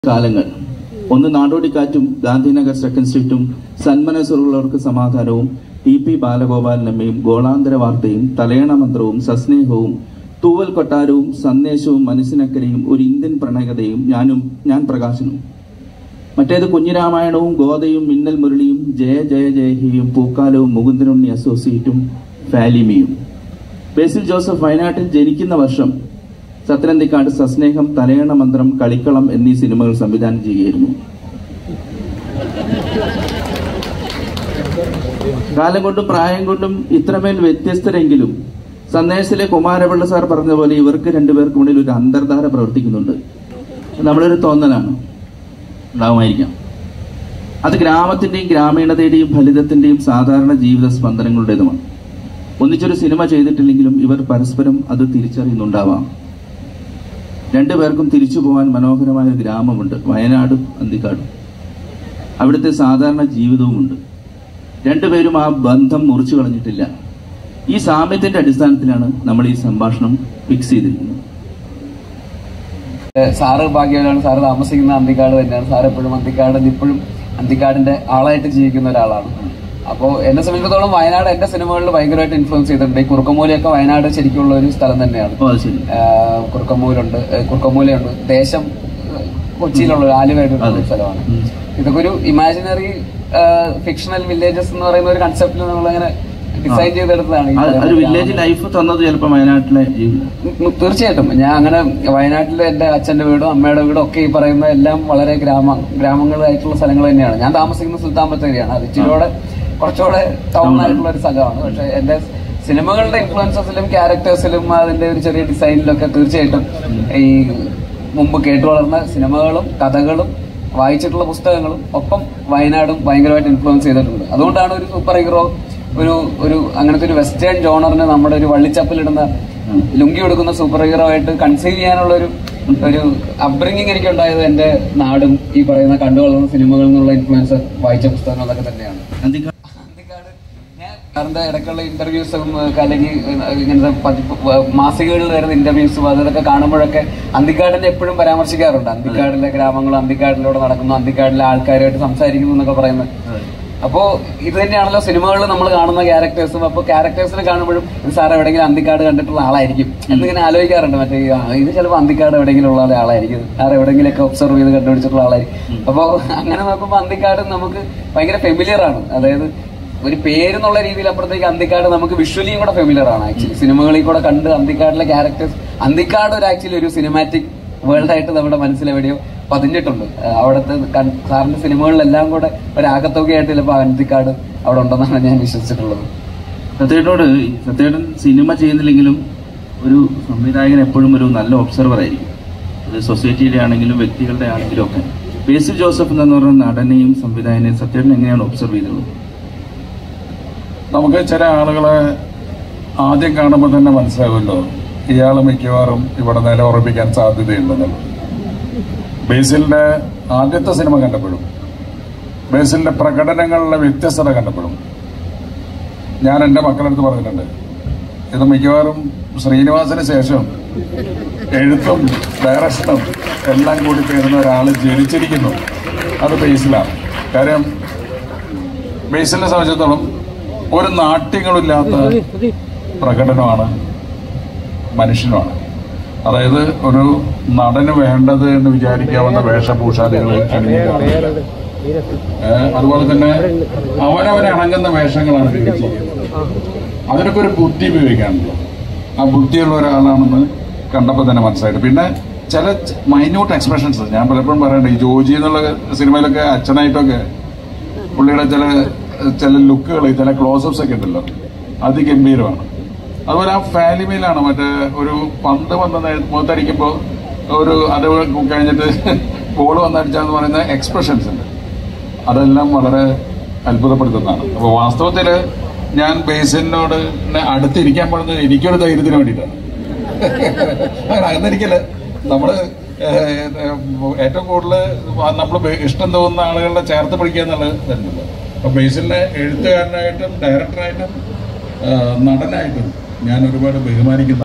കാലങ്ങൾ ഒന്ന് നാടോടിക്കാറ്റും ഗാന്ധിനഗർ സെക്കൻഡ് സ്ട്രീറ്റും സന്മനസ്സുള്ളവർക്ക് സമാധാനവും ടി പി ബാലഗോപാലനമ്മയും ഗോളാന്തര വാർത്തയും തലയണ മന്ത്രവും സസ്നേഹവും തൂവൽ കൊട്ടാരവും സന്ദേശവും മനസ്സിനക്കരയും ഒരു ഇന്ത്യൻ പ്രണയകഥയും ഞാനും ഞാൻ പ്രകാശനും മറ്റേത് കുഞ്ഞിരാമായണവും ഗോതയും മിന്നൽ മുരളിയും ജയ ജയ ജയഹിയും പൂക്കാലവും മുകുന്ദനുണ്ണി അസോസിയേറ്റും ഫാലിമിയും ബേസിൽ ജോസഫ് വയനാട്ടിൽ ജനിക്കുന്ന വർഷം സത്രന്തിക്കാട് സസ്നേഹം തലയണ മന്ത്രം കളിക്കളം എന്നീ സിനിമകൾ സംവിധാനം ചെയ്യുകയായിരുന്നു കാലം കൊണ്ടും പ്രായം കൊണ്ടും ഇത്രമേൽ വ്യത്യസ്തരെങ്കിലും സന്ദേശത്തിലെ കുമാരപിള്ള സാർ പറഞ്ഞ പോലെ ഇവർക്ക് രണ്ടുപേർക്കും മുന്നിൽ ഒരു അന്തർധാര പ്രവർത്തിക്കുന്നുണ്ട് നമ്മളൊരു തോന്നലാണ് ഉണ്ടാവുമായിരിക്കാം അത് ഗ്രാമത്തിന്റെയും ഗ്രാമീണതയുടെയും ഫലിതത്തിന്റെയും സാധാരണ ജീവിത സ്പന്ദനങ്ങളുടേതുമാണ് ഒന്നിച്ചൊരു സിനിമ ചെയ്തിട്ടില്ലെങ്കിലും ഇവർ പരസ്പരം അത് തിരിച്ചറിയുന്നുണ്ടാവാം രണ്ടുപേർക്കും തിരിച്ചു പോകാൻ മനോഹരമായ ഒരു ഗ്രാമമുണ്ട് വയനാടും അന്തിക്കാടും അവിടുത്തെ സാധാരണ ജീവിതവുമുണ്ട് രണ്ടുപേരും ആ ബന്ധം മുറിച്ചു കളഞ്ഞിട്ടില്ല ഈ സാമ്യത്തിന്റെ അടിസ്ഥാനത്തിലാണ് നമ്മൾ ഈ സംഭാഷണം ഫിക്സ് ചെയ്തിരിക്കുന്നത് ഏഹ് സാറ് ഭാഗ്യവാനാണ് സാറ് താമസിക്കുന്ന അന്തിക്കാട് തന്നെയാണ് സാർ എപ്പോഴും അന്തിക്കാട് ഇപ്പോഴും അന്തിക്കാടിന്റെ ആളായിട്ട് ജീവിക്കുന്ന ഒരാളാണ് അപ്പോൾ എന്നെ സംബന്ധിച്ചിടത്തോളം വയനാട് എന്റെ സിനിമകളിൽ ഭയങ്കരമായിട്ട് ഇൻഫ്ലുവൻസ് ചെയ്തിട്ടുണ്ട് ഈ കുറുക്കമൂലയൊക്കെ വയനാട് ശരിക്കുള്ള ഒരു സ്ഥലം തന്നെയാണ് അപ്പോൾ അത് ശരി ഏഹ് കുറുക്കമൂലുണ്ട് ഏഹ് കുറുക്കമൂലയുണ്ട് ദേശം ഏഹ് കൊച്ചിയിലുള്ള ഒരു ആലുവയുടെ ഒരു സ്ഥലമാണ് ഉം. ഇതൊക്കെ ഒരു ഇമാജിനറി ഫിക്ഷണൽ വില്ലേജസ് എന്ന് പറയുന്ന ഒരു കൺസെപ്റ്റിൽ നമ്മളങ്ങനെ ഡിസൈൻ ചെയ്തെടുത്തതാണ് ഈ ആ- ഒരു പറയുന്ന വില്ലേജ് ലൈഫ് തന്നത് ചിലപ്പോൾ വയനാട്ടിലെ ജീവിതം ഉം, തീർച്ചയായിട്ടും ഞാൻ അങ്ങനെ വയനാട്ടിലെ എന്റെ അച്ഛന്റെ വീടും അമ്മയുടെ വീടും ഒക്കെ ഈ പറയുന്ന എല്ലാം വളരെ ഗ്രാമ ഗ്രാമങ്ങളായിട്ടുള്ള സ്ഥലങ്ങൾ തന്നെയാണ് ഞാൻ താമസിക്കുന്ന സുൽത്താൻ ബത്തേരിയാണ് അത് ഇച്ചിരിയോടെ കുറച്ചുകൂടെ ടൗൺ ആയിട്ടുള്ള ഒരു സ്ഥലമാണ് പക്ഷെ എന്റെ സിനിമകളുടെ ഇൻഫ്ലുവൻസസിലും ക്യാരക്ടേഴ്സിലും അതിന്റെ ഒരു ചെറിയ ഡിസൈനിലൊക്കെ തീർച്ചയായിട്ടും ഈ മുമ്പ് കേട്ടു വളർന്ന സിനിമകളും കഥകളും വായിച്ചിട്ടുള്ള പുസ്തകങ്ങളും ഒപ്പം വയനാടും ഭയങ്കരമായിട്ട് ഇൻഫ്ലുവൻസ് ചെയ്തിട്ടുണ്ട് അതുകൊണ്ടാണ് ഒരു സൂപ്പർ ഹീറോ ഒരു ഒരു അങ്ങനത്തെ ഒരു വെസ്റ്റേൺ ജോണറിന് നമ്മുടെ ഒരു വള്ളിച്ചപ്പിലിടുന്ന ലുങ്കി കൊടുക്കുന്ന സൂപ്പർ ഹീറോ ആയിട്ട് കൺസീവ് ചെയ്യാനുള്ള ഒരു ഒരു അപ്ബ്രിങ്ങിങ് എനിക്ക് ഉണ്ടായത് എന്റെ നാടും ഈ പറയുന്ന കണ്ടു വളർന്ന സിനിമകളിൽ നിന്നുള്ള ഇൻഫ്ലുവൻസ് വായിച്ച പുസ്തകങ്ങളൊക്കെ തന്നെയാണ് അന്തിക്കാട് അന്തിക്കാട് ഞാൻ സാറിന്റെ ഇടയ്ക്കുള്ള ഇന്റർവ്യൂസും അല്ലെങ്കിൽ ഇങ്ങനത്തെ പതിപ്പ് വ- മാസികകളിൽ വരുന്ന ഇന്റർവ്യൂസും അതൊക്കെ കാണുമ്പോഴൊക്കെ അന്തിക്കാടിനെ എപ്പോഴും പരാമർശിക്കാറുണ്ട് അന്തിക്കാടിലെ ഗ്രാമങ്ങളും അന്തിക്കാടിലൂടെ നടക്കുന്നു അന്തിക്കാടിലെ ആൾക്കാരുമായിട്ട് സംസാരിക്കുന്നു എന്നൊക്കെ പറയുന്നത് അപ്പോ ഇത് തന്നെയാണല്ലോ സിനിമകളിൽ നമ്മൾ കാണുന്ന ക്യാരക്ടേഴ്സും അപ്പൊ ക്യാരക്ടേഴ്സിനെ കാണുമ്പോഴും ഇത് സാർ എവിടെയെങ്കിലും അന്തിക്കാട് കണ്ടിട്ടുള്ള ആളായിരിക്കും എന്നിങ്ങനെ ആലോചിക്കാറുണ്ട് മറ്റേ ഈ, ആ, ഇത് ചിലപ്പോൾ അന്തിക്കാട് എവിടെയെങ്കിലും ഉള്ള ആളായിരിക്കും സാർ എവിടെയെങ്കിലൊക്കെ ഒബ്സർവ് ചെയ്ത് കണ്ടുപിടിച്ചിട്ടുള്ള ആളായിരിക്കും അപ്പോൾ അങ്ങനെ നോക്കുമ്പോൾ അന്തിക്കാട് നമുക്ക് ഭയങ്കര ഫെമിലിയർ ആണ് അതായത് ഒരു പേരെന്നുള്ള രീതിയിൽ അപ്പുറത്തേക്ക് അന്തിക്കാട് നമുക്ക് വിഷ്വലിയും കൂടെ ഫെമിലിയർ ആണ് ആക്ച്വലി സിനിമകളിൽ കൂടെ കണ്ട് അന്തിക്കാടിലെ ക്യാരക്ടേഴ്സ് അന്തിക്കാട് ഒരു ആക്ച്വലി ഒരു സിനിമാറ്റിക് വേൾഡ് ആയിട്ട് നമ്മുടെ മനസ്സിലെവിടെയോ പതിഞ്ഞിട്ടുണ്ട് ആ, അവിടുത്തെ കൺ- സാറിന്റെ സിനിമകളിലെല്ലാം കൂടെ ഒരു ആകത്തുകയായിട്ട് ചിലപ്പോൾ അന്തിക്കാട് അവിടെ ഉണ്ടെന്നാണ് ഞാൻ വിശ്വസിച്ചിട്ടുള്ളത് സത്യേട്ടനോട് ഈ സത്യേട്ടൻ സിനിമ ചെയ്യുന്നില്ലെങ്കിലും ഒരു സംവിധായകൻ എപ്പോഴും ഒരു നല്ല ഒബ്സർവർ ആയിരിക്കും അത് സൊസൈറ്റിയിലെ ആണെങ്കിലും വ്യക്തികളുടെ ആണെങ്കിലും ഒക്കെ ബേസിൽ ജോസഫ് എന്ന് പറഞ്ഞ നടനെയും സംവിധായകനെയും സത്യേട്ടൻ എങ്ങനെയാണ് ഒബ്സർവ് ചെയ്തത് നമുക്ക് ചില ആളുകളെ ആദ്യം കാണുമ്പോൾ തന്നെ മനസ്സിലാവുമല്ലോ ഇയാൾ മിക്കവാറും ഇവിടെ നില ഉറപ്പിക്കാൻ സാധ്യതയുണ്ടെന്നുള്ളത് ബേസിലിന്റെ ആദ്യത്തെ സിനിമ കണ്ടപ്പോഴും ബേസിലിന്റെ പ്രകടനങ്ങളിലെ വ്യത്യസ്തത കണ്ടപ്പോഴും ഞാൻ എൻ്റെ മക്കളടുത്ത് പറഞ്ഞിട്ടുണ്ട് ഇത് മിക്കവാറും ശ്രീനിവാസിന് ശേഷം എഴുത്തും ഡയറക്ഷനും എല്ലാം കൂടി ചേരുന്ന ഒരാൾ ജനിച്ചിരിക്കുന്നു അത് ബേസിലാണ് കാര്യം ബേസിലിനെ സംബന്ധിച്ചിടത്തോളം ഒരു നാട്യങ്ങളില്ലാത്ത പ്രകടനമാണ് മനുഷ്യനുമാണ് അതായത് ഒരു നടന് വേണ്ടത് എന്ന് വിചാരിക്കാവുന്ന വേഷഭൂഷാദികൾ അണിഞ്ഞിട്ടുണ്ട് ഏഹ് അതുപോലെ തന്നെ അവനവനെ അണങ്ങുന്ന വേഷങ്ങളാണ് ഇതിൽ ചെയ്യുന്നത് അതിനൊക്കെ ഒരു ബുദ്ധി ഉപയോഗിക്കാണല്ലോ ആ ബുദ്ധിയുള്ള ഒരാളാണെന്ന് കണ്ടപ്പോൾ തന്നെ മനസ്സിലായിട്ട് പിന്നെ ചില മൈന്യൂട്ട് എക്സ്പ്രഷൻസ് ഞാൻ പലപ്പോഴും പറയണ്ട ഈ ജോജി എന്നുള്ള സിനിമയിലൊക്കെ അച്ഛനായിട്ടൊക്കെ പുള്ളിയുടെ ചില ചില ലുക്കുകൾ ചില ക്ലോസപ്സ് ഒക്കെ ഉണ്ടല്ലോ അതിഗംഭീരമാണ് അതുപോലെ ആ ഫാലിമയിലാണ് മറ്റേ ഒരു പന്ത് വന്ന് നേ- മുഖത്തടിക്കുമ്പോൾ ഒരു അത് കഴിഞ്ഞിട്ട് ബോൾ വന്നടിച്ചാന്ന് പറയുന്ന എക്സ്പ്രഷൻസ് ഉണ്ട് അതെല്ലാം വളരെ അത്ഭുതപ്പെടുത്തുന്നതാണ് അപ്പോൾ വാസ്തവത്തിൽ ഞാൻ ബേസിനോട് അടുത്തിരിക്കാൻ പറഞ്ഞത് എനിക്കൊരു ധൈര്യത്തിന് വേണ്ടിയിട്ടാണ് അങ്ങനെ അകന്നിരിക്കല് നമ്മള് ഏഹ്, ഏഹ്, ഏറ്റവും കൂടുതൽ നമ്മൾ ഇഷ്ടം തോന്നുന്ന ആളുകളുടെ ചേർത്ത് പിടിക്കുക എന്നുള്ളത് തരുന്നില്ല അപ്പൊ ബേസിലിനെ എഴുത്തുകാരനായിട്ടും ഡയറക്ടറായിട്ടും ഏഹ്, നടനായിട്ടും ഞാൻ ഒരുപാട് ബഹുമാനിക്കുന്ന